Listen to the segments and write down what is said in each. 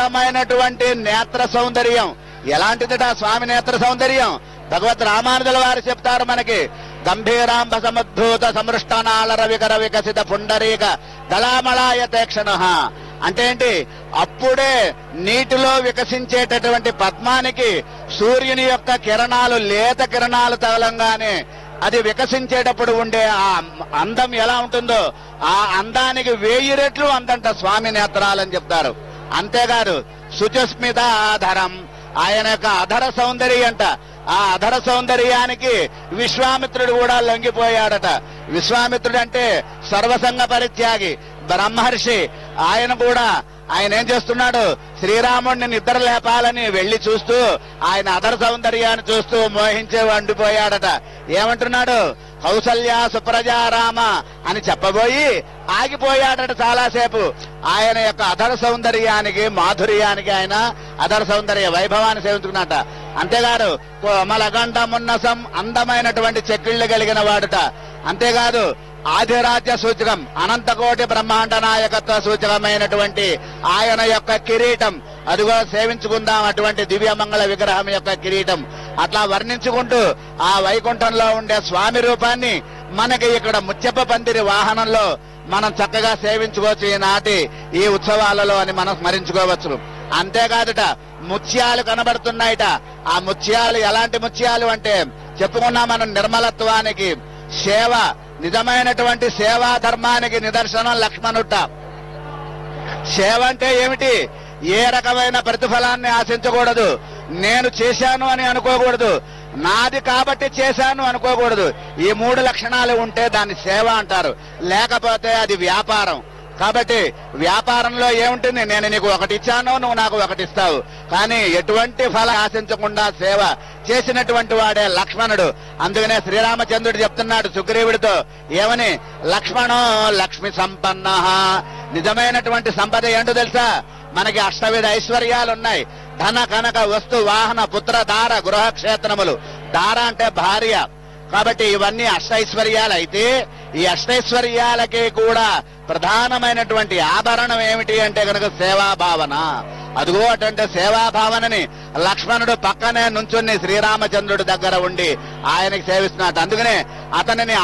అద్భుతమైనటువంటి నేత్ర సౌందర్యం ఎలాంటిదిట స్వామి నేత్ర సౌందర్యం భగవత్ రామానుజుల వారు చెప్తారు మనకి గంభీరాంబ సముద్భూత సమృష్టనాళ రవికర వికసిత పుండరీక దళామళాయ తేక్షణ అంటే ఏంటి అప్పుడే నీటిలో వికసించేటటువంటి పద్మానికి సూర్యుని యొక్క కిరణాలు లేత కిరణాలు తగలంగానే అది వికసించేటప్పుడు ఉండే ఆ అందం ఎలా ఉంటుందో ఆ అందానికి వెయ్యి రెట్లు అందంట స్వామి నేత్రాలని చెప్తారు అంతేకాదు శుచస్మిత ఆధరం ఆయన యొక్క అధర సౌందర్యం అంట ఆ అధర సౌందర్యానికి విశ్వామిత్రుడు కూడా లొంగిపోయాడట విశ్వామిత్రుడు అంటే సర్వసంగ పరిత్యాగి బ్రహ్మర్షి ఆయన కూడా ఆయన ఏం చేస్తున్నాడు శ్రీరాముడిని నిద్ర లేపాలని వెళ్లి చూస్తూ ఆయన అధర సౌందర్యాన్ని చూస్తూ మోహించే వండిపోయాడట ఏమంటున్నాడు కౌసల్య సుప్రజారామ అని చెప్పబోయి ఆగిపోయాడట చాలాసేపు ఆయన యొక్క అధర సౌందర్యానికి మాధుర్యానికి ఆయన అధర సౌందర్య వైభవాన్ని సేవించుకున్నట అంతేకాదు కోమలగండమున్నసం అందమైనటువంటి చెక్కిళ్లు కలిగిన వాడుట అంతేకాదు ఆదిరాజ్య సూచకం అనంతకోటి బ్రహ్మాండ నాయకత్వ సూచకమైనటువంటి ఆయన యొక్క కిరీటం అదిగో సేవించుకుందాం అటువంటి దివ్యమంగళ విగ్రహం యొక్క కిరీటం అట్లా వర్ణించుకుంటూ ఆ వైకుంఠంలో ఉండే స్వామి రూపాన్ని మనకి ఇక్కడ ముత్యప్ప పందిరి వాహనంలో మనం చక్కగా సేవించుకోవచ్చు ఈనాటి ఈ ఉత్సవాలలో అని మనం స్మరించుకోవచ్చు అంతేకాదుట ముత్యాలు కనబడుతున్నాయిట ఆ ముత్యాలు ఎలాంటి ముత్యాలు అంటే చెప్పుకున్నాం మనం నిర్మలత్వానికి సేవ నిజమైనటువంటి సేవా ధర్మానికి నిదర్శనం లక్ష్మణుట్ట సేవ అంటే ఏమిటి ఏ రకమైన ప్రతిఫలాన్ని ఆశించకూడదు నేను చేశాను అని అనుకోకూడదు నాది కాబట్టి చేశాను అనుకోకూడదు ఈ మూడు లక్షణాలు ఉంటే దాన్ని సేవ అంటారు లేకపోతే అది వ్యాపారం కాబట్టి వ్యాపారంలో ఏముంటుంది నేను నీకు ఒకటి ఇచ్చాను నువ్వు నాకు ఒకటి ఇస్తావు కానీ ఎటువంటి ఫలం ఆశించకుండా సేవ చేసినటువంటి వాడే లక్ష్మణుడు అందుకనే శ్రీరామచంద్రుడు చెప్తున్నాడు సుగ్రీవుడితో ఏమని లక్ష్మణో లక్ష్మి సంపన్న నిజమైనటువంటి సంపద ఏంటో తెలుసా మనకి అష్టవిధ ఐశ్వర్యాలు ఉన్నాయి ధన కనక వస్తు వాహన పుత్ర దార గృహ క్షేత్రములు దార అంటే భార్య కాబట్టి ఇవన్నీ అష్టైశ్వర్యాలు అయితే ఈ అష్టైశ్వర్యాలకి కూడా ప్రధానమైనటువంటి ఆభరణం ఏమిటి అంటే కనుక సేవా భావన అదిగో అటువంటి సేవా భావనని లక్ష్మణుడు పక్కనే నుంచుని శ్రీరామచంద్రుడి దగ్గర ఉండి ఆయనకి సేవిస్తున్నాడు అందుకనే అతనిని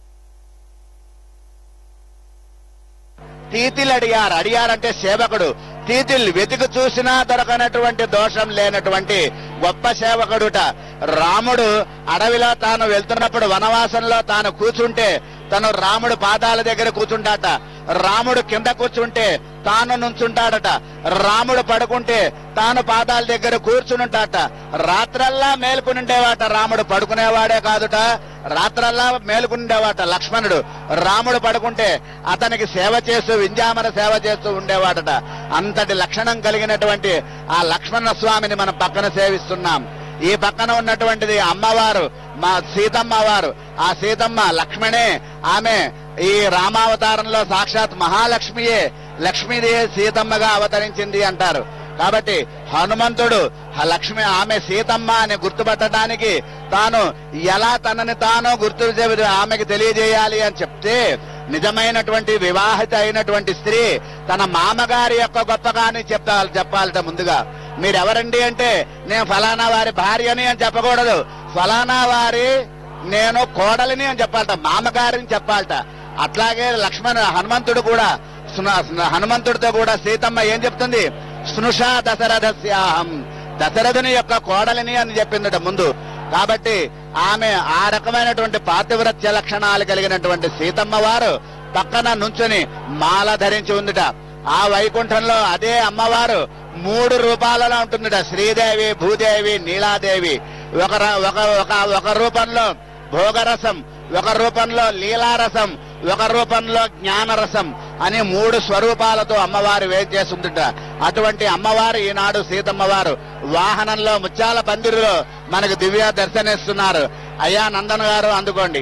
తీతిల్ అడిగారు అడిగారంటే సేవకుడు తీతిల్ వెతికి చూసినా దొరకనటువంటి దోషం లేనటువంటి గొప్ప సేవకుడుట రాముడు అడవిలో తాను వెళ్తున్నప్పుడు వనవాసంలో తాను కూర్చుంటే తను రాముడు పాదాల దగ్గర కూర్చుంటాట రాముడు కింద కూర్చుంటే తాను నుంచుంటాడట రాముడు పడుకుంటే తాను పాదాల దగ్గర కూర్చునుంటాట రాత్రల్లా మేలుకునిండేవాట రాముడు పడుకునేవాడే కాదుట రాత్రల్లా మేలుకుండేవాట లక్ష్మణుడు రాముడు పడుకుంటే అతనికి సేవ చేస్తూ వింజామన సేవ చేస్తూ ఉండేవాడట అంతటి లక్షణం కలిగినటువంటి ఆ లక్ష్మణ స్వామిని మనం పక్కన సేవిస్తున్నాం ఈ పక్కన ఉన్నటువంటిది అమ్మవారు మా సీతమ్మ వారు ఆ సీతమ్మ లక్ష్మణే ఆమె ఈ రామావతారంలో సాక్షాత్ మహాలక్ష్మియే లక్ష్మీదేవి సీతమ్మగా అవతరించింది అంటారు కాబట్టి హనుమంతుడు ఆ లక్ష్మి ఆమె సీతమ్మ అని గుర్తుపట్టడానికి తాను ఎలా తనని తాను గుర్తు చే- ఆమెకి తెలియజేయాలి అని చెప్తే నిజమైనటువంటి వివాహిత అయినటువంటి స్త్రీ తన మామగారి యొక్క గొప్పగాని చెప్తాలి చెప్పాలట ముందుగా మీరెవరండి అంటే నేను ఫలానా వారి భార్యని అని చెప్పకూడదు ఫలానా వారి నేను కోడలిని అని చెప్పాలట మామగారిని చెప్పాలట అట్లాగే లక్ష్మణ హనుమంతుడు కూడా స్ను- స్ను- హనుమంతుడితో కూడా సీతమ్మ ఏం చెప్తుంది స్నుషా దశరథస్యాహం దశరథుని యొక్క కోడలిని అని చెప్పిందట ముందు కాబట్టి ఆమె ఆ రకమైనటువంటి పాతివ్రత్య లక్షణాలు కలిగినటువంటి సీతమ్మ వారు పక్కన నుంచుని మాల ధరించి ఉందిట ఆ వైకుంఠంలో అదే అమ్మవారు మూడు రూపాలలో ఉంటుందిట శ్రీదేవి భూదేవి నీలాదేవి ఒక ర- ఒక ఒక ఒక రూపంలో భోగరసం ఒక రూపంలో లీలారసం ఒక రూపంలో జ్ఞానరసం అని మూడు స్వరూపాలతో అమ్మవారు వేరు చేస్తుందిట అటువంటి అమ్మవారు ఈనాడు సీతమ్మవారు వాహనంలో ముత్యాల పందిరిలో మనకు దివ్య దర్శనిస్తున్నారు అయ్యా నందన్ గారు అందుకోండి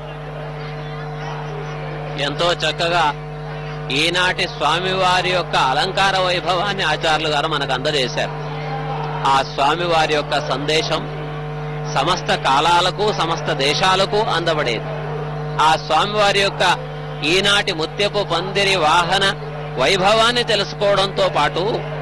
ఎంతో చక్కగా ఈనాటి స్వామివారి యొక్క అలంకార వైభవాన్ని ఆచార్యులు గారు మనకు అందజేశారు ఆ స్వామివారి యొక్క సందేశం సమస్త కాలాలకు సమస్త దేశాలకు అందబడేది ఆ స్వామివారి యొక్క ఈనాటి ముత్యపు పందిరి వాహన వైభవాన్ని తెలుసుకోవడంతో పాటు